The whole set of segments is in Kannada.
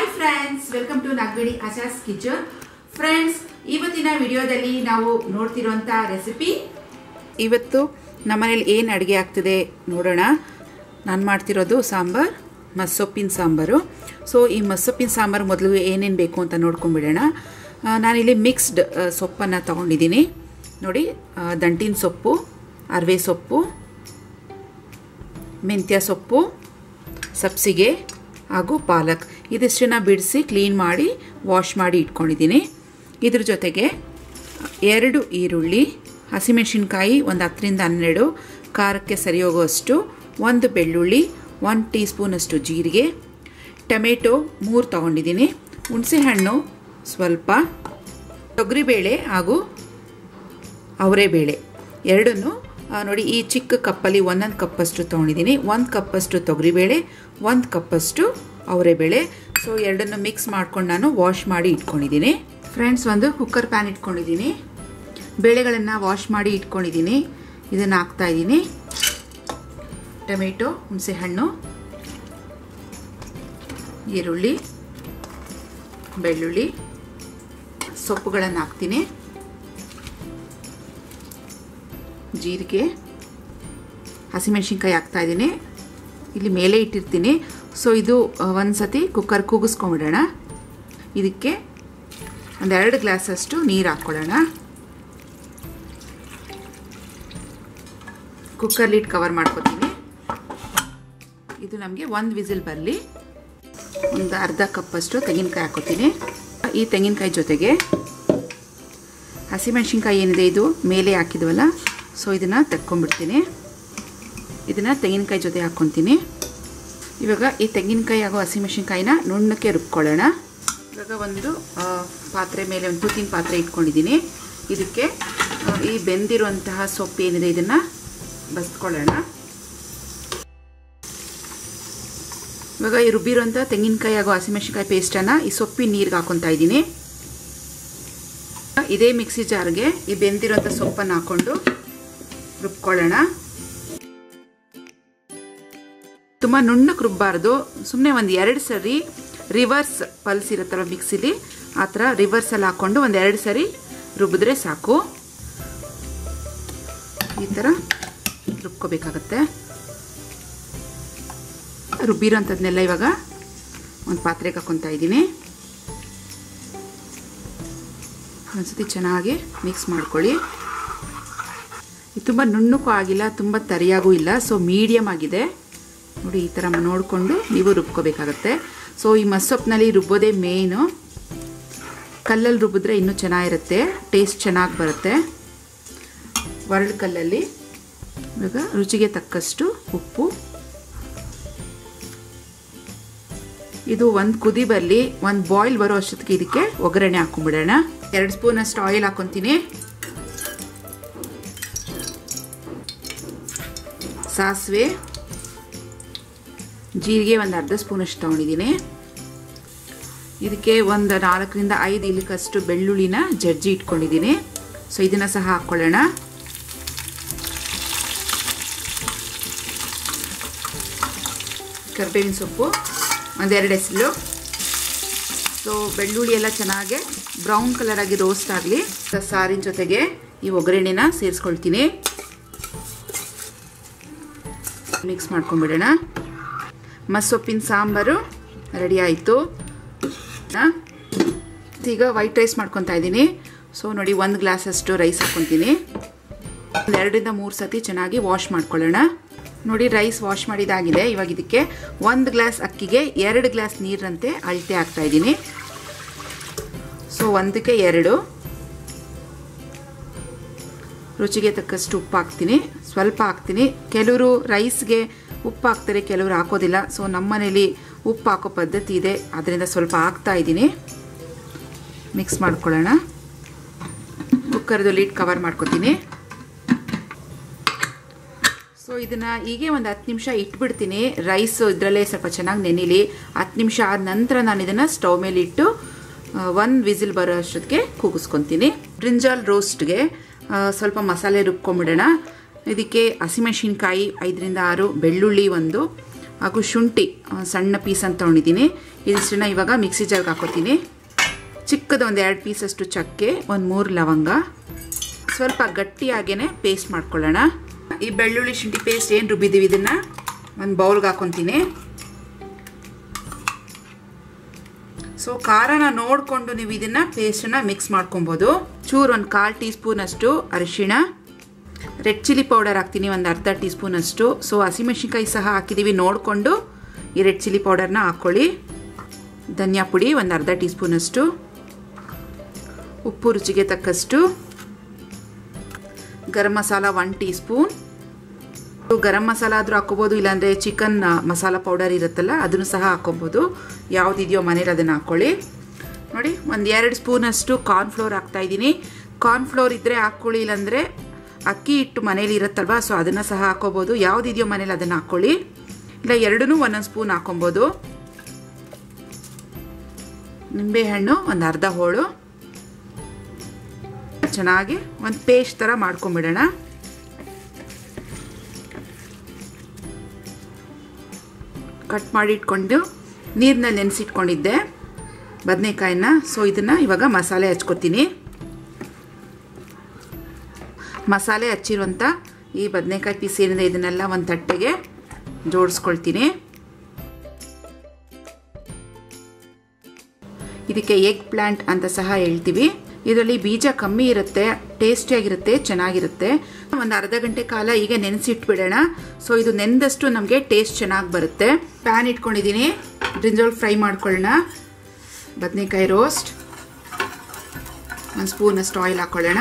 ಹಾಯ್ ಫ್ರೆಂಡ್ಸ್ ವೆಲ್ಕಮ್ ಟು ನಾಗಬೇಡಿ ಆಚಾಸ್ ಕಿಚನ್ ಫ್ರೆಂಡ್ಸ್ ಇವತ್ತಿನ ವಿಡಿಯೋದಲ್ಲಿ ನಾವು ನೋಡ್ತಿರುವಂಥ ರೆಸಿಪಿ ಇವತ್ತು ನಮ್ಮನೇಲಿ ಏನು ಅಡುಗೆ ಆಗ್ತಿದೆ ನೋಡೋಣ ನಾನು ಮಾಡ್ತಿರೋದು ಸಾಂಬಾರ್ ಮಸ್ಸೊಪ್ಪಿನ ಸಾಂಬಾರು ಸೊ ಈ ಮಸ್ಸೊಪ್ಪಿನ ಸಾಂಬಾರು ಮೊದಲು ಏನೇನು ಬೇಕು ಅಂತ ನೋಡ್ಕೊಂಡ್ಬಿಡೋಣ ಆ, ನಾನಿಲ್ಲಿ ಮಿಕ್ಸ್ಡ್ ಸೊಪ್ಪನ್ನು ತೊಗೊಂಡಿದ್ದೀನಿ ನೋಡಿ ಆ, ದಂಟಿನ ಸೊಪ್ಪು ಅರವೆ ಸೊಪ್ಪು ಮೆಂತ್ಯ ಸೊಪ್ಪು ಸಬ್ಸಿಗೆ ಹಾಗೂ ಪಾಲಕ್ ಇದಿಷ್ಟನ್ನು ಬಿಡಿಸಿ ಕ್ಲೀನ್ ಮಾಡಿ ವಾಶ್ ಮಾಡಿ ಇಟ್ಕೊಂಡಿದ್ದೀನಿ ಇದ್ರ ಜೊತೆಗೆ ಎರಡು ಈರುಳ್ಳಿ ಹಸಿಮೆಣಸಿನ್ಕಾಯಿ ಒಂದು ಹತ್ತರಿಂದ ಹನ್ನೆರಡು ಖಾರಕ್ಕೆ ಸರಿ ಹೋಗುವಷ್ಟು ಒಂದು ಬೆಳ್ಳುಳ್ಳಿ ಒಂದು ಟೀ ಸ್ಪೂನಷ್ಟು ಜೀರಿಗೆ ಟೊಮೆಟೊ ಮೂರು ತೊಗೊಂಡಿದ್ದೀನಿ ಹುಣಸೆಹಣ್ಣು ಸ್ವಲ್ಪ ತೊಗರಿಬೇಳೆ ಹಾಗೂ ಅವರೆಬೇಳೆ ಎರಡನ್ನು ಆ, ನೋಡಿ ಈ ಚಿಕ್ಕ ಕಪ್ಪಲ್ಲಿ ಒಂದೊಂದು ಕಪ್ಪಷ್ಟು ತೊಗೊಂಡಿದ್ದೀನಿ ಒಂದು ಕಪ್ಪಷ್ಟು ತೊಗರಿಬೇಳೆ ಒಂದು ಕಪ್ಪಷ್ಟು ಅವರೆಬೇಳೆ ಸೊ ಎರಡನ್ನು ಮಿಕ್ಸ್ ಮಾಡ್ಕೊಂಡು ನಾನು ವಾಶ್ ಮಾಡಿ ಇಟ್ಕೊಂಡಿದ್ದೀನಿ ಫ್ರೆಂಡ್ಸ್ ಒಂದು ಕುಕ್ಕರ್ ಪ್ಯಾನ್ ಇಟ್ಕೊಂಡಿದ್ದೀನಿ ಬೇಳೆಗಳನ್ನು ವಾಶ್ ಮಾಡಿ ಇಟ್ಕೊಂಡಿದ್ದೀನಿ ಇದನ್ನು ಹಾಕ್ತಾ ಇದ್ದೀನಿ ಟೊಮೆಟೊ ಹುಣಸೆಹಣ್ಣು ಈರುಳ್ಳಿ ಬೆಳ್ಳುಳ್ಳಿ ಸೊಪ್ಪುಗಳನ್ನು ಹಾಕ್ತೀನಿ ಜೀರಿಗೆ ಹಸಿಮೆಣ್ಸಿನ್ಕಾಯಿ ಹಾಕ್ತಾ ಇದ್ದೀನಿ ಇಲ್ಲಿ ಮೇಲೆ ಇಟ್ಟಿರ್ತೀನಿ ಸೊ ಇದು ಒಂದು ಸತಿ ಕುಕ್ಕರ್ ಕೂಗಿಸ್ಕೊಂಬಿಡೋಣ ಇದಕ್ಕೆ ಒಂದೆರಡು ಗ್ಲಾಸಷ್ಟು ನೀರು ಹಾಕ್ಕೊಳ್ಳೋಣ ಕುಕ್ಕರ್ ಲಿಡ್ ಕವರ್ ಮಾಡ್ಕೊತೀನಿ ಇದು ನಮಗೆ ಒಂದು ವಿಸಿಲ್ ಬರಲಿ ಒಂದು ಅರ್ಧ ಕಪ್ಪಷ್ಟು ತೆಂಗಿನಕಾಯಿ ಹಾಕೋತೀನಿ ಈ ತೆಂಗಿನಕಾಯಿ ಜೊತೆಗೆ ಹಸಿಮೆಣ್ಸಿನ್ಕಾಯಿ ಏನಿದೆ ಇದು ಮೇಲೆ ಹಾಕಿದ್ವಲ್ಲ ಸೊ ಇದನ್ನು ತೆಕ್ಕೊಂಡ್ಬಿಡ್ತೀನಿ ಇದನ್ನು ತೆಂಗಿನಕಾಯಿ ಜೊತೆ ಹಾಕ್ಕೊತೀನಿ ಇವಾಗ ಈ ತೆಂಗಿನಕಾಯಿ ಹಾಗೂ ಹಸಿಮೆಣ್ಸಿನ್ಕಾಯಿನ ನುಣ್ಣಕ್ಕೆ ರುಬ್ಕೊಳ್ಳೋಣ ಇವಾಗ ಒಂದು ಆ, ಪಾತ್ರೆ ಮೇಲೆ ಒಂದು ತೂತಿನ ಪಾತ್ರೆ ಇಟ್ಕೊಂಡಿದ್ದೀನಿ ಇದಕ್ಕೆ ಆ, ಈ ಬೆಂದಿರುವಂತಹ ಸೊಪ್ಪು ಏನಿದೆ ಇದನ್ನು ಬಸ್ಕೊಳ್ಳೋಣ ಇವಾಗ ಈ ರುಬ್ಬಿರುವಂಥ ತೆಂಗಿನಕಾಯಿ ಹಾಗೂ ಹಸಿಮೆಣ್ಸಿನ್ಕಾಯಿ ಪೇಸ್ಟನ್ನು ಈ ಸೊಪ್ಪಿನ ನೀರಿಗೆ ಹಾಕೊತಾ ಇದ್ದೀನಿ ಇದೇ ಮಿಕ್ಸಿ ಜಾರ್ಗೆ ಈ ಬೆಂದಿರೋಂಥ ಸೊಪ್ಪನ್ನು ಹಾಕೊಂಡು ರುಬ್ಕೊಳ್ಳೋಣ ತುಂಬ ನುಣ್ಣಕ್ಕೆ ರುಬ್ಬಾರ್ದು ಸುಮ್ಮನೆ ಒಂದು ಎರಡು ಸರಿ ರಿವರ್ಸ್ ಪಲ್ಸ್ ಇರುತ್ತಲ್ಲ ಮಿಕ್ಸಿಲಿ ಆ ಥರ ರಿವರ್ಸಲ್ಲಿ ಹಾಕ್ಕೊಂಡು ಒಂದು ಎರಡು ಸರಿ ರುಬ್ಬಿದ್ರೆ ಸಾಕು ಈ ಥರ ರುಬ್ಕೋಬೇಕಾಗತ್ತೆ ರುಬ್ಬಿರೋಂಥದ್ನೆಲ್ಲ ಇವಾಗ ಒಂದು ಪಾತ್ರೆಗೆ ಹಾಕ್ಕೊತಾ ಇದ್ದೀನಿ ಒಂದ್ಸತಿ ಚೆನ್ನಾಗಿ ಮಿಕ್ಸ್ ಮಾಡ್ಕೊಳ್ಳಿ ಇದು ತುಂಬ ನುಣ್ಣಕ್ಕೂ ಆಗಿಲ್ಲ ತುಂಬ ತರಿಯಾಗೂ ಇಲ್ಲ ಸೊ ಮೀಡಿಯಮ್ ಆಗಿದೆ ನೋಡಿ ಈ ಥರ ನೋಡಿಕೊಂಡು ನೀವು ರುಬ್ಕೋಬೇಕಾಗತ್ತೆ ಸೊ ಈ ಮಸ್ಸೊಪ್ಪಿನಲ್ಲಿ ರುಬ್ಬೋದೇ ಮೇಯ್ನು ಕಲ್ಲಲ್ಲಿ ರುಬ್ಬಿದ್ರೆ ಇನ್ನೂ ಚೆನ್ನಾಗಿರುತ್ತೆ ಟೇಸ್ಟ್ ಚೆನ್ನಾಗಿ ಬರುತ್ತೆ ಒರಳು ಕಲ್ಲಲ್ಲಿ ಇವಾಗ ರುಚಿಗೆ ತಕ್ಕಷ್ಟು ಉಪ್ಪು ಇದು ಒಂದು ಕುದಿ ಬರಲಿ ಒಂದು ಬಾಯ್ಲ್ ಬರೋ ಅಷ್ಟೊತ್ತಿಗೆ ಇದಕ್ಕೆ ಒಗ್ಗರಣೆ ಹಾಕೊಂಡ್ಬಿಡೋಣ ಎರಡು ಸ್ಪೂನ್ ಅಷ್ಟು ಆಯಿಲ್ ಹಾಕೊತೀನಿ ಸಾಸಿವೆ ಜೀರಿಗೆ ಒಂದು ಅರ್ಧ ಸ್ಪೂನಷ್ಟು ತೊಗೊಂಡಿದ್ದೀನಿ ಇದಕ್ಕೆ ಒಂದು ನಾಲ್ಕರಿಂದ ಐದು ಇಲಕಷ್ಟು ಬೆಳ್ಳುಳ್ಳಿನ ಜಜ್ಜಿ ಇಟ್ಕೊಂಡಿದ್ದೀನಿ ಸೊ ಇದನ್ನು ಸಹ ಹಾಕ್ಕೊಳ್ಳೋಣ ಕರ್ಬೇವಿನ ಸೊಪ್ಪು ಒಂದೆರಡು ಎಸಲು ಸೊ ಬೆಳ್ಳುಳ್ಳಿ ಎಲ್ಲ ಚೆನ್ನಾಗಿ ಬ್ರೌನ್ ಕಲರ್ ಆಗಿ ರೋಸ್ಟ್ ಆಗಲಿ ಸಾರಿನ ಜೊತೆಗೆ ಈ ಒಗ್ಗರಣೆನ ಸೇರಿಸ್ಕೊಳ್ತೀನಿ ಮಿಕ್ಸ್ ಮಾಡ್ಕೊಂಡ್ಬಿಡೋಣ ಮಸ್ಸೊಪ್ಪಿನ ಸಾಂಬಾರು ರೆಡಿ ಆಯಿತು ಈಗ ವೈಟ್ ರೈಸ್ ಮಾಡ್ಕೊತಾ ಇದ್ದೀನಿ ಸೊ ನೋಡಿ ಒಂದು ಗ್ಲಾಸಷ್ಟು ರೈಸ್ ಹಾಕ್ಕೊತೀನಿ ಒಂದು ಎರಡರಿಂದ ಮೂರು ಸತಿ ಚೆನ್ನಾಗಿ ವಾಶ್ ಮಾಡ್ಕೊಳ್ಳೋಣ ನೋಡಿ ರೈಸ್ ವಾಶ್ ಮಾಡಿದಾಗಿದೆ ಇವಾಗ ಇದಕ್ಕೆ ಒಂದು ಗ್ಲಾಸ್ ಅಕ್ಕಿಗೆ ಎರಡು ಗ್ಲಾಸ್ ನೀರಂತೆ ಅಳತೆ ಹಾಕ್ತಾ ಇದ್ದೀನಿ ಸೊ ಒಂದಕ್ಕೆ ಎರಡು ರುಚಿಗೆ ತಕ್ಕಷ್ಟು ಉಪ್ಪು ಹಾಕ್ತೀನಿ ಸ್ವಲ್ಪ ಹಾಕ್ತೀನಿ ಕೆಲವರು ರೈಸ್ಗೆ ಉಪ್ಪು ಹಾಕ್ತಾರೆ ಕೆಲವರು ಹಾಕೋದಿಲ್ಲ ಸೊ ನಮ್ಮ ಮನೇಲಿ ಉಪ್ಪು ಹಾಕೋ ಪದ್ಧತಿ ಇದೆ ಅದರಿಂದ ಸ್ವಲ್ಪ ಹಾಕ್ತಾ ಇದ್ದೀನಿ ಮಿಕ್ಸ್ ಮಾಡ್ಕೊಳ್ಳೋಣ ಕುಕ್ಕರ್ದು ಲೀಡ್ ಕವರ್ ಮಾಡ್ಕೊತೀನಿ ಸೊ ಇದನ್ನು ಹೀಗೆ ಒಂದು ಹತ್ತು ನಿಮಿಷ ಇಟ್ಬಿಡ್ತೀನಿ ರೈಸ್ ಇದರಲ್ಲೇ ಸ್ವಲ್ಪ ಚೆನ್ನಾಗಿ ನೆನಿಲಿ ಹತ್ತು ನಿಮಿಷ ಆದ ನಂತರ ನಾನು ಇದನ್ನು ಸ್ಟವ್ ಮೇಲೆ ಇಟ್ಟು ಒಂದು ವಿಸಿಲ್ ಬರೋ ಅಷ್ಟೊತ್ತಿಗೆ ಕೂಗಿಸ್ಕೊತೀನಿ ಬ್ರಿಂಜಾಲ್ ರೋಸ್ಟ್ಗೆ ಸ್ವಲ್ಪ ಮಸಾಲೆ ರುಬ್ಕೊಂಬಿಡೋಣ ಇದಕ್ಕೆ ಹಸಿಮೆಣಸಿನ್ಕಾಯಿ ಐದರಿಂದ ಆರು ಬೆಳ್ಳುಳ್ಳಿ ಒಂದು ಹಾಗೂ ಶುಂಠಿ ಆ, ಸಣ್ಣ ಪೀಸ್ ಅಂತ ತೊಗೊಂಡಿದ್ದೀನಿ ಇದಿಷ್ಟನ್ನ ಇವಾಗ ಮಿಕ್ಸಿ ಜಾರ್ಗೆ ಹಾಕೋತೀನಿ ಚಿಕ್ಕದ ಒಂದು ಎರಡು ಪೀಸಷ್ಟು ಚಕ್ಕೆ ಒಂದು ಮೂರು ಲವಂಗ ಸ್ವಲ್ಪ ಗಟ್ಟಿಯಾಗೇ ಪೇಸ್ಟ್ ಮಾಡ್ಕೊಳ್ಳೋಣ ಈ ಬೆಳ್ಳುಳ್ಳಿ ಶುಂಠಿ ಪೇಸ್ಟ್ ಏನು ರುಬ್ಬಿದ್ದೀವಿ ಇದನ್ನು ಒಂದು ಬೌಲ್ಗೆ ಹಾಕೊತೀನಿ ಸೊ ಖಾರನ ನೋಡಿಕೊಂಡು ನೀವು ಇದನ್ನು ಪೇಸ್ಟನ್ನು ಮಿಕ್ಸ್ ಮಾಡ್ಕೊಬೋದು ಚೂರು ಒಂದು ಕಾಲು ಟೀ ಸ್ಪೂನಷ್ಟು ಅರಿಶಿಣ ರೆಡ್ ಚಿಲ್ಲಿ ಪೌಡರ್ ಹಾಕ್ತೀನಿ ಒಂದು ಅರ್ಧ ಟೀ ಸ್ಪೂನಷ್ಟು ಸೊ ಹಸಿಮೆಣಸಿನ್ಕಾಯಿ ಸಹ ಹಾಕಿದ್ದೀವಿ ನೋಡಿಕೊಂಡು ಈ ರೆಡ್ ಚಿಲ್ಲಿ ಪೌಡರ್ನ ಹಾಕ್ಕೊಳ್ಳಿ ಧನಿಯಾ ಪುಡಿ ಒಂದು ಅರ್ಧ ಟೀ ಸ್ಪೂನಷ್ಟು ಉಪ್ಪು ರುಚಿಗೆ ತಕ್ಕಷ್ಟು garam masala one teaspoon garam masala ಆದರೂ ಹಾಕೋಬೋದು ಇಲ್ಲಾಂದರೆ ಚಿಕನ್ ಮಸಾಲ ಪೌಡರ್ ಇರುತ್ತಲ್ಲ ಅದನ್ನು ಸಹ ಹಾಕೋಬೋದು ಯಾವುದಿದೆಯೋ ಮನೇಲಿ ಅದನ್ನು ಹಾಕ್ಕೊಳ್ಳಿ ನೋಡಿ ಒಂದು ಎರಡು ಸ್ಪೂನಷ್ಟು ಕಾರ್ನ್ಫ್ಲೋರ್ ಹಾಕ್ತಾಯಿದ್ದೀನಿ ಕಾರ್ನ್ಫ್ಲೋರ್ ಇದ್ದರೆ ಹಾಕ್ಕೊಳ್ಳಿ ಇಲ್ಲಾಂದರೆ ಅಕ್ಕಿ ಹಿಟ್ಟು ಮನೇಲಿ ಇರುತ್ತಲ್ವ ಸೊ ಅದನ್ನು ಸಹ ಹಾಕೋಬೋದು ಯಾವುದಿದೆಯೋ ಮನೇಲಿ ಅದನ್ನು ಹಾಕ್ಕೊಳ್ಳಿ ಇಲ್ಲ ಎರಡೂ ಒಂದೊಂದು ಸ್ಪೂನ್ ಹಾಕೊಬೋದು ನಿಂಬೆಹಣ್ಣು ಒಂದು ಅರ್ಧ ಹೋಳು ಚೆನ್ನಾಗಿ ಒಂದು ಪೇಸ್ಟ್ ಥರ ಮಾಡ್ಕೊಂಬಿಡೋಣ ಕಟ್ ಮಾಡಿ ಇಟ್ಕೊಂಡು ನೀರಿನಲ್ಲಿ ನೆನೆಸಿಟ್ಕೊಂಡಿದ್ದೆ ಬದನೆಕಾಯಿನ ಸೊ ಇದನ್ನು ಇವಾಗ ಮಸಾಲೆ ಹಚ್ಕೊತೀನಿ ಮಸಾಲೆ ಹಚ್ಚಿರುವಂಥ ಈ ಬದನೆಕಾಯಿ ಪೀಸ್ ಏನಿದೆ ಇದನ್ನೆಲ್ಲ ಒಂದು ತಟ್ಟೆಗೆ ಜೋಡಿಸ್ಕೊಳ್ತೀನಿ ಇದಕ್ಕೆ ಎಗ್ ಪ್ಲಾಂಟ್ ಅಂತ ಸಹ ಹೇಳ್ತೀವಿ ಇದರಲ್ಲಿ ಬೀಜ ಕಮ್ಮಿ ಇರುತ್ತೆ ಟೇಸ್ಟಿಯಾಗಿರುತ್ತೆ ಚೆನ್ನಾಗಿರುತ್ತೆ ಒಂದು ಅರ್ಧ ಗಂಟೆ ಕಾಲ ಈಗ ನೆನೆಸಿಟ್ಬಿಡೋಣ ಸೊ ಇದು ನೆಂದಷ್ಟು ನಮಗೆ ಟೇಸ್ಟ್ ಚೆನ್ನಾಗಿ ಬರುತ್ತೆ ಪ್ಯಾನ್ ಇಟ್ಕೊಂಡಿದ್ದೀನಿ ಬ್ರಿಂಜಾಲ್ ಫ್ರೈ ಮಾಡ್ಕೊಳ್ಳೋಣ ಬದನೆಕಾಯಿ ರೋಸ್ಟ್ ಒಂದು ಸ್ಪೂನಷ್ಟು ಆಯಿಲ್ ಹಾಕ್ಕೊಳ್ಳೋಣ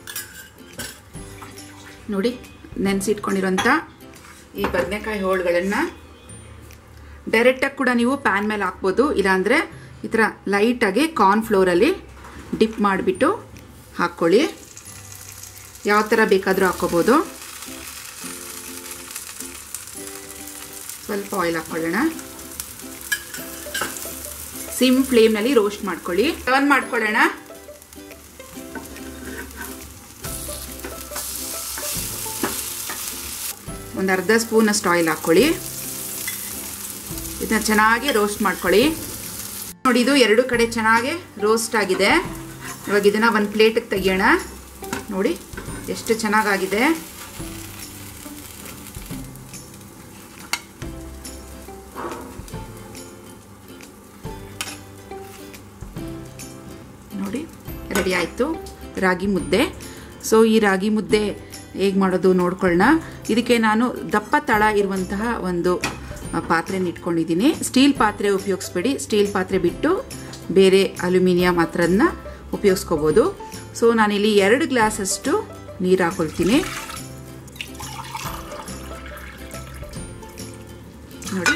ನೋಡಿ ನೆನೆಸಿಟ್ಕೊಂಡಿರೋಂಥ ಈ ಬದನೆಕಾಯಿ ಹೋಳುಗಳನ್ನು ಡೈರೆಕ್ಟಾಗಿ ಕೂಡ ನೀವು ಪ್ಯಾನ್ ಮೇಲೆ ಹಾಕ್ಬೋದು ಇಲ್ಲಾಂದರೆ ಈ ಥರ ಲೈಟಾಗಿ ಕಾರ್ನ್ಫ್ಲೋರಲ್ಲಿ ಡಿಪ್ ಮಾಡಿಬಿಟ್ಟು ಹಾಕ್ಕೊಳ್ಳಿ ಯಾವ ಥರ ಬೇಕಾದರೂ ಹಾಕ್ಕೋಬೋದು ಸ್ವಲ್ಪ ಆಯಿಲ್ ಹಾಕ್ಕೊಳ್ಳೋಣ ಸಿಮ್ ಫ್ಲೇಮ್ನಲ್ಲಿ ರೋಸ್ಟ್ ಮಾಡ್ಕೊಳ್ಳಿ ಟರ್ನ್ ಮಾಡ್ಕೊಳ್ಳೋಣ ಒಂದು ಅರ್ಧ ಸ್ಪೂನಷ್ಟು ಆಯಿಲ್ ಹಾಕ್ಕೊಳ್ಳಿ ಇದನ್ನ ಚೆನ್ನಾಗಿ ರೋಸ್ಟ್ ಮಾಡ್ಕೊಳ್ಳಿ ನೋಡಿ ಇದು ಎರಡು ಕಡೆ ಚೆನ್ನಾಗಿ ರೋಸ್ಟ್ ಆಗಿದೆ ಇವಾಗ ಇದನ್ನ ಒಂದು ಪ್ಲೇಟಿಗೆ ತೆಗಿಯೋಣ ನೋಡಿ ಎಷ್ಟು ಚೆನ್ನಾಗಾಗಿದೆ ನೋಡಿ ರೆಡಿ ಆಯಿತು ರಾಗಿ ಮುದ್ದೆ ಸೊ ಈ ರಾಗಿ ಮುದ್ದೆ ಹೇಗೆ ಮಾಡೋದು ನೋಡ್ಕೊಳ್ಳೋಣ ಇದಕ್ಕೆ ನಾನು ದಪ್ಪ ತಳ ಇರುವಂತಹ ಒಂದು ಪಾತ್ರೆನ ಇಟ್ಕೊಂಡಿದ್ದೀನಿ ಸ್ಟೀಲ್ ಪಾತ್ರೆ ಉಪಯೋಗಿಸ್ಬೇಡಿ ಸ್ಟೀಲ್ ಪಾತ್ರೆ ಬಿಟ್ಟು ಬೇರೆ ಅಲ್ಯೂಮಿನಿಯಂ ಆ ಥರದನ್ನ ಉಪಯೋಗಿಸ್ಕೋಬೋದು ಸೊ ನಾನಿಲ್ಲಿ ಎರಡು ಗ್ಲಾಸಷ್ಟು ನೀರು ಹಾಕೊಳ್ತೀನಿ ನೋಡಿ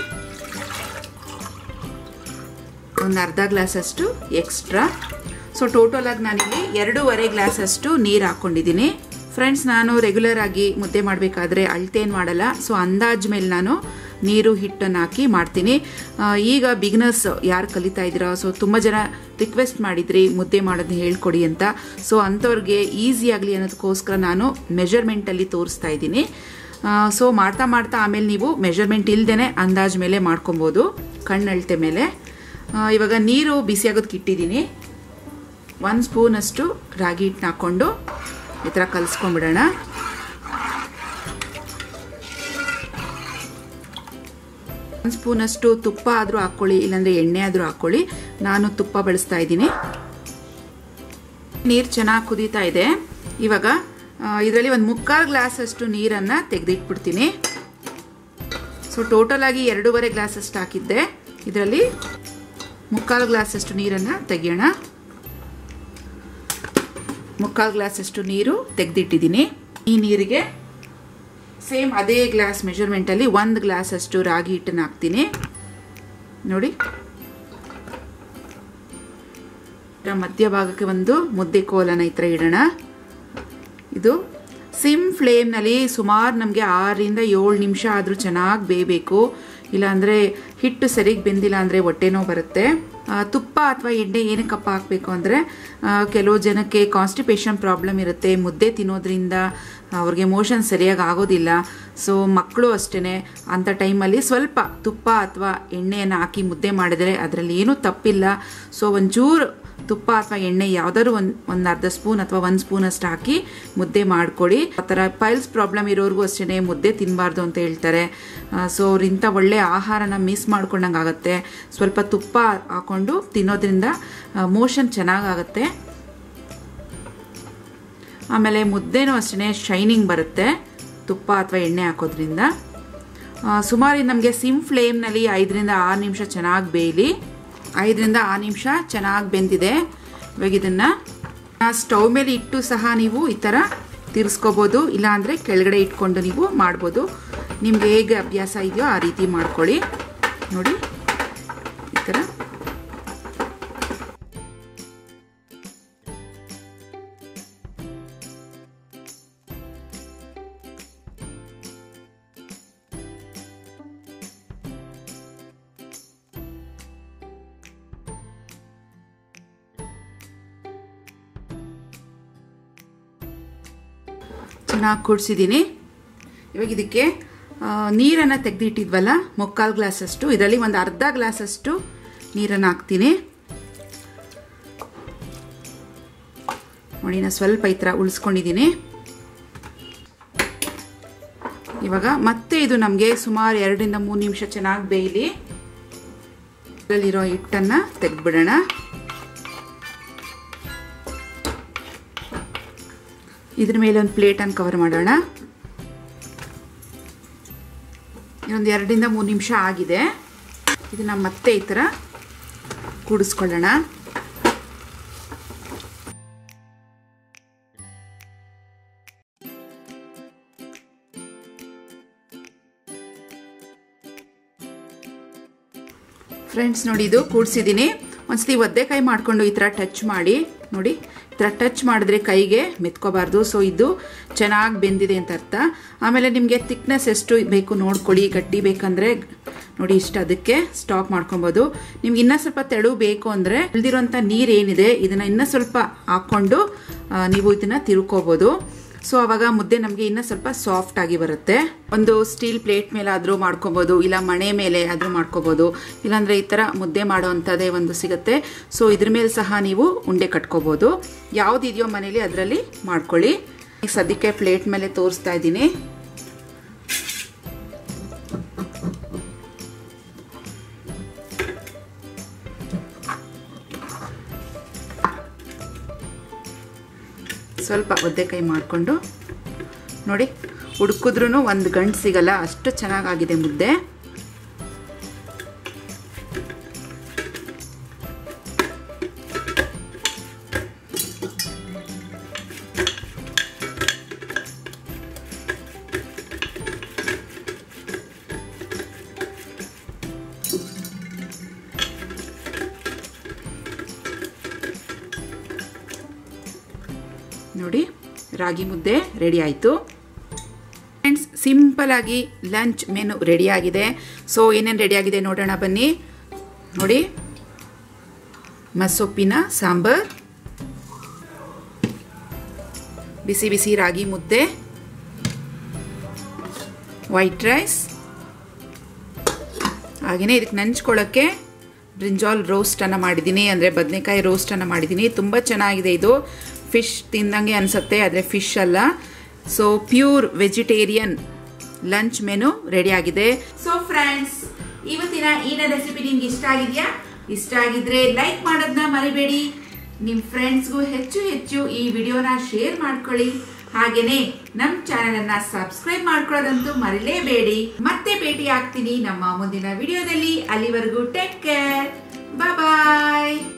ಒಂದು ಅರ್ಧ ಗ್ಲಾಸಷ್ಟು ಎಕ್ಸ್ಟ್ರಾ ಸೊ ಟೋಟಲ್ ಆಗಿ ನಾನಿಲ್ಲಿ ಎರಡೂವರೆ ಗ್ಲಾಸಷ್ಟು ನೀರು ಹಾಕ್ಕೊಂಡಿದ್ದೀನಿ ಫ್ರೆಂಡ್ಸ್ ನಾನು ರೆಗ್ಯುಲರ್ ಆಗಿ ಮುದ್ದೆ ಮಾಡಬೇಕಾದ್ರೆ ಅಳ್ತೇನು ಮಾಡಲ್ಲ ಸೊ ಅಂದಾಜ್ ಮೇಲೆ ನಾನು ನೀರು ಹಿಟ್ಟನ್ನು ಹಾಕಿ ಮಾಡ್ತೀನಿ ಈಗ ಬಿಗ್ನರ್ಸ್ ಯಾರು ಕಲಿತಾ ಇದ್ದೀರಾ ಸೊ ತುಂಬ ಜನ ರಿಕ್ವೆಸ್ಟ್ ಮಾಡಿದ್ರಿ ಮುದ್ದೆ ಮಾಡೋದನ್ನ ಹೇಳ್ಕೊಡಿ ಅಂತ ಸೊ ಅಂಥವ್ರಿಗೆ ಈಸಿ ಆಗಲಿ ಅನ್ನೋದಕ್ಕೋಸ್ಕರ ನಾನು ಮೆಜರ್ಮೆಂಟಲ್ಲಿ ತೋರಿಸ್ತಾ ಇದ್ದೀನಿ ಸೊ ಮಾಡ್ತಾ ಮಾಡ್ತಾ ಆಮೇಲೆ ನೀವು ಮೆಜರ್ಮೆಂಟ್ ಇಲ್ದೇ ಅಂದಾಜ್ ಮೇಲೆ ಮಾಡ್ಕೊಬೋದು ಕಣ್ಣಳ್ತೆ ಮೇಲೆ ಇವಾಗ ನೀರು ಬಿಸಿಯಾಗೋದಕ್ಕೆ ಇಟ್ಟಿದ್ದೀನಿ ಒಂದು ಸ್ಪೂನಷ್ಟು ರಾಗಿ ಹಿಟ್ಟನ್ನ ಹಾಕ್ಕೊಂಡು ಈ ಥರ ಕಲಿಸ್ಕೊಂಬಿಡೋಣ ಒಂದು ಸ್ಪೂನಷ್ಟು ತುಪ್ಪ ಆದರೂ ಹಾಕ್ಕೊಳ್ಳಿ ಇಲ್ಲಾಂದರೆ ಎಣ್ಣೆ ಆದರೂ ಹಾಕ್ಕೊಳ್ಳಿ ನಾನು ತುಪ್ಪ ಬಳಸ್ತಾ ಇದ್ದೀನಿ ನೀರು ಚೆನ್ನಾಗಿ ಕುದೀತಾ ಇದೆ ಇವಾಗ ಇದರಲ್ಲಿ ಒಂದು ಮುಕ್ಕಾಲು ಗ್ಲಾಸಷ್ಟು ನೀರನ್ನು ತೆಗೆದಿಟ್ಬಿಡ್ತೀನಿ ಸೊ ಟೋಟಲ್ ಆಗಿ ಎರಡೂವರೆ ಗ್ಲಾಸಷ್ಟು ಹಾಕಿದ್ದೆ ಇದರಲ್ಲಿ ಮುಕ್ಕಾಲು ಗ್ಲಾಸಷ್ಟು ನೀರನ್ನು ತೆಗಿಯೋಣ ಮುಕ್ಕಾಲು ಗ್ಲಾಸಷ್ಟು ನೀರು ತೆಗೆದಿಟ್ಟಿದ್ದೀನಿ ಈ ನೀರಿಗೆ ಸೇಮ್ ಅದೇ ಗ್ಲಾಸ್ ಮೆಷರ್ಮೆಂಟಲ್ಲಿ ಒಂದು ಗ್ಲಾಸಷ್ಟು ರಾಗಿ ಹಿಟ್ಟನ್ನು ಹಾಕ್ತೀನಿ ನೋಡಿ ಮಧ್ಯಭಾಗಕ್ಕೆ ಒಂದು ಮುದ್ದೆ ಕೋಲನ ಈ ಥರ ಇಡೋಣ ಇದು ಸಿಮ್ ಫ್ಲೇಮ್ನಲ್ಲಿ ಸುಮಾರು ನಮಗೆ ಆರರಿಂದ ಏಳು ನಿಮಿಷ ಆದರೂ ಚೆನ್ನಾಗಿ ಬೇಯಬೇಕು ಇಲ್ಲಾಂದರೆ ಹಿಟ್ಟು ಸರಿಗೆ ಬೆಂದಿಲ್ಲ ಅಂದರೆ ಹೊಟ್ಟೆ ನೋವು ಬರುತ್ತೆ ಆ, ತುಪ್ಪ ಅಥವಾ ಎಣ್ಣೆ ಏನಕ್ಕಪ್ಪ ಹಾಕಬೇಕು ಅಂದರೆ ಕೆಲವು ಜನಕ್ಕೆ ಕಾನ್ಸ್ಟಿಪೇಷನ್ ಪ್ರಾಬ್ಲಮ್ ಇರುತ್ತೆ ಮುದ್ದೆ ತಿನ್ನೋದ್ರಿಂದ ಅವ್ರಿಗೆ ಮೋಷನ್ ಸರಿಯಾಗಿ ಆಗೋದಿಲ್ಲ ಸೊ ಮಕ್ಕಳು ಅಷ್ಟೇ ಅಂಥ ಟೈಮಲ್ಲಿ ಸ್ವಲ್ಪ ತುಪ್ಪ ಅಥವಾ ಎಣ್ಣೆಯನ್ನು ಹಾಕಿ ಮುದ್ದೆ ಮಾಡಿದರೆ ಅದರಲ್ಲಿ ಏನೂ ತಪ್ಪಿಲ್ಲ ಸೊ ಒಂಚೂರು ತುಪ್ಪ ಅಥವಾ ಎಣ್ಣೆ ಯಾವ್ದಾದ್ರು ಒಂದು ಒಂದು ಅರ್ಧ ಸ್ಪೂನ್ ಅಥವಾ ಒಂದು ಸ್ಪೂನ್ ಅಷ್ಟು ಹಾಕಿ ಮುದ್ದೆ ಮಾಡ್ಕೊಡಿ ಆ ಥರ ಪೈಲ್ಸ್ ಪ್ರಾಬ್ಲಮ್ ಇರೋರ್ಗೂ ಅಷ್ಟೇ ಮುದ್ದೆ ತಿನ್ನಬಾರ್ದು ಅಂತ ಹೇಳ್ತಾರೆ ಸೊ ಅವ್ರು ಇಂಥ ಒಳ್ಳೆ ಆಹಾರನ ಮಿಸ್ ಮಾಡ್ಕೊಂಡಂಗೆ ಆಗುತ್ತೆ ಸ್ವಲ್ಪ ತುಪ್ಪ ಹಾಕೊಂಡು ತಿನ್ನೋದ್ರಿಂದ ಮೋಷನ್ ಚೆನ್ನಾಗಾಗುತ್ತೆ ಆಮೇಲೆ ಮುದ್ದೆನೂ ಅಷ್ಟೇ ಶೈನಿಂಗ್ ಬರುತ್ತೆ ತುಪ್ಪ ಅಥವಾ ಎಣ್ಣೆ ಹಾಕೋದ್ರಿಂದ ಸುಮಾರು ನಮಗೆ ಸಿಮ್ ಫ್ಲೇಮ್ನಲ್ಲಿ ಐದರಿಂದ ಆರು ನಿಮಿಷ ಚೆನ್ನಾಗಿ ಬೇಯಲಿ ಐದರಿಂದ ಆರು ನಿಮಿಷ ಚೆನ್ನಾಗಿ ಬೆಂದಿದೆ ಇವಾಗ ಇದನ್ನು ಸ್ಟವ್ ಮೇಲೆ ಇಟ್ಟು ಸಹ ನೀವು ಈ ಥರ ತಿರ್ಸ್ಕೋಬೋದು ಇಲ್ಲಾಂದರೆ ಕೆಳಗಡೆ ಇಟ್ಕೊಂಡು ನೀವು ಮಾಡ್ಬೋದು ನಿಮ್ಗೆ ಹೇಗೆ ಅಭ್ಯಾಸ ಇದೆಯೋ ಆ ರೀತಿ ಮಾಡ್ಕೊಳ್ಳಿ ನೋಡಿ ಈ ಥರ ಚೆನ್ನಾಗಿ ಕುಡಿಸಿದ್ದೀನಿ ಇವಾಗ ಇದಕ್ಕೆ ನೀರನ್ನು ತೆಗೆದಿಟ್ಟಿದ್ವಲ್ಲ ಮುಕ್ಕಾಲು ಗ್ಲಾಸಷ್ಟು ಇದರಲ್ಲಿ ಒಂದು ಅರ್ಧ ಗ್ಲಾಸಷ್ಟು ನೀರನ್ನು ಹಾಕ್ತೀನಿ ನೋಡಿ ನಾನು ಸ್ವಲ್ಪ ಈ ಥರ ಉಳಿಸ್ಕೊಂಡಿದ್ದೀನಿ ಇವಾಗ ಮತ್ತೆ ಇದು ನಮಗೆ ಸುಮಾರು ಎರಡರಿಂದ ಮೂರು ನಿಮಿಷ ಚೆನ್ನಾಗಿ ಬೇಯಲಿ ಇದರಲ್ಲಿರೋ ಹಿಟ್ಟನ್ನು ತೆಗೆದ್ಬಿಡೋಣ ಇದ್ರ ಮೇಲೆ ಒಂದು ಪ್ಲೇಟನ್ನು ಕವರ್ ಮಾಡೋಣ ಇನ್ನೊಂದು ಎರಡರಿಂದ ಮೂರು ನಿಮಿಷ ಆಗಿದೆ ಇದನ್ನ ಮತ್ತೆ ಈ ಥರ ಕೂಡಿಸ್ಕೊಳ್ಳೋಣ ಫ್ರೆಂಡ್ಸ್ ನೋಡಿ ಇದು ಕೂಡಿಸಿದ್ದೀನಿ ಒಂದ್ಸತಿ ಒದ್ದೆಕಾಯಿ ಮಾಡಿಕೊಂಡು ಈ ಥರ ಟಚ್ ಮಾಡಿ ನೋಡಿ ಈ ಥರ ಟಚ್ ಮಾಡಿದ್ರೆ ಕೈಗೆ ಮೆತ್ಕೋಬಾರ್ದು ಸೊ ಇದು ಚೆನ್ನಾಗಿ ಬೆಂದಿದೆ ಅಂತ ಅರ್ಥ ಆಮೇಲೆ ನಿಮಗೆ ತಿಕ್ನೆಸ್ ಎಷ್ಟು ಬೇಕು ನೋಡ್ಕೊಳ್ಳಿ ಗಟ್ಟಿ ಬೇಕಂದರೆ ನೋಡಿ ಇಷ್ಟು ಅದಕ್ಕೆ ಸ್ಟಾಪ್ ಮಾಡ್ಕೊಬೋದು ನಿಮ್ಗೆ ಇನ್ನೂ ಸ್ವಲ್ಪ ತೆಳು ಬೇಕು ಅಂದರೆ ಇಲ್ದಿರೋಂಥ ನೀರು ಏನಿದೆ ಇದನ್ನು ಇನ್ನೂ ಸ್ವಲ್ಪ ಹಾಕ್ಕೊಂಡು ನೀವು ಇದನ್ನು ತಿರುಕೋಬೋದು ಸೊ ಅವಾಗ ಮುದ್ದೆ ನಮಗೆ ಇನ್ನೂ ಸ್ವಲ್ಪ ಸಾಫ್ಟ್ ಆಗಿ ಬರುತ್ತೆ ಒಂದು ಸ್ಟೀಲ್ ಪ್ಲೇಟ್ ಮೇಲೆ ಆದರೂ ಮಾಡ್ಕೋಬೋದು ಇಲ್ಲ ಮಣೆ ಮೇಲೆ ಆದರೂ ಮಾಡ್ಕೋಬೋದು ಇಲ್ಲಾಂದರೆ ಈ ಥರ ಮುದ್ದೆ ಮಾಡೋ ಅಂಥದ್ದೇ ಒಂದು ಸಿಗುತ್ತೆ ಸೊ ಇದ್ರ ಮೇಲೆ ಸಹ ನೀವು ಉಂಡೆ ಕಟ್ಕೋಬೋದು ಯಾವುದಿದೆಯೋ ಮನೇಲಿ ಅದರಲ್ಲಿ ಮಾಡ್ಕೊಳ್ಳಿ ಸದ್ಯಕ್ಕೆ ಪ್ಲೇಟ್ ಮೇಲೆ ತೋರಿಸ್ತಾ ಇದ್ದೀನಿ ಸ್ವಲ್ಪ ಒದ್ದೆಕಾಯಿ ಮಾಡಿಕೊಂಡು ನೋಡಿ ಹುಡುಕಿದ್ರೂ ಒಂದು ಗಂಟು ಸಿಗಲ್ಲ ಅಷ್ಟು ಚೆನ್ನಾಗಾಗಿದೆ ಮುದ್ದೆ ನೋಡಿ ರಾಗಿ ಮುದ್ದೆ ರೆಡಿ ಆಯಿತು ಫ್ರೆಂಡ್ಸ್ ಸಿಂಪಲ್ ಆಗಿ ಲಂಚ್ ಮೆನು ರೆಡಿ ಆಗಿದೆ ಸೊ ಏನೇನು ರೆಡಿ ಆಗಿದೆ ನೋಡೋಣ ಬನ್ನಿ ನೋಡಿ ಮಸೊಪ್ಪಿನ ಸಾಂಬಾರ್ ಬಿಸಿ ಬಿಸಿ ರಾಗಿ ಮುದ್ದೆ ವೈಟ್ ರೈಸ್ ಹಾಗೆಯೇ ಇದಕ್ಕೆ ನಂಚ್ಕೊಳ್ಳೋಕ್ಕೆ ಬ್ರಿಂಜಾಲ್ ರೋಸ್ಟನ್ನು ಮಾಡಿದ್ದೀನಿ ಅಂದರೆ ಬದನೆಕಾಯಿ ರೋಸ್ಟನ್ನು ಮಾಡಿದ್ದೀನಿ ತುಂಬ ಚೆನ್ನಾಗಿದೆ ಇದು ಫಿಶ್ ತಿಂದಂಗೆ ಅನಿಸುತ್ತೆ ಆದರೆ ಫಿಶ್ ಅಲ್ಲ so pure vegetarian lunch menu ready ಆಗಿದೆ ಸೊ ಫ್ರೆಂಡ್ಸ್ ಇವತ್ತಿನ ಈನ ರೆಸಿಪಿ ನಿಮ್ಗೆ ಇಷ್ಟ ಆಗಿದೆಯಾ ಇಷ್ಟ ಆಗಿದ್ರೆ ಲೈಕ್ ಮಾಡೋದನ್ನ ಮರಿಬೇಡಿ ನಿಮ್ಮ ಫ್ರೆಂಡ್ಸ್ಗೂ ಹೆಚ್ಚು ಹೆಚ್ಚು ಈ ವಿಡಿಯೋನ ಶೇರ್ ಮಾಡ್ಕೊಳ್ಳಿ ಹಾಗೇನೆ ನಮ್ಮ ಚಾನೆಲ್ ಅನ್ನ ಸಬ್ಸ್ಕ್ರೈಬ್ ಮಾಡ್ಕೊಳ್ಳೋದಂತೂ ಮರಿಲೇಬೇಡಿ ಮತ್ತೆ ಭೇಟಿ ಆಗ್ತೀನಿ ನಮ್ಮ ಮುಂದಿನ ವಿಡಿಯೋದಲ್ಲಿ ಅಲ್ಲಿವರೆಗೂ ಟೇಕ್ ಕೇರ್ ಬಾಯ್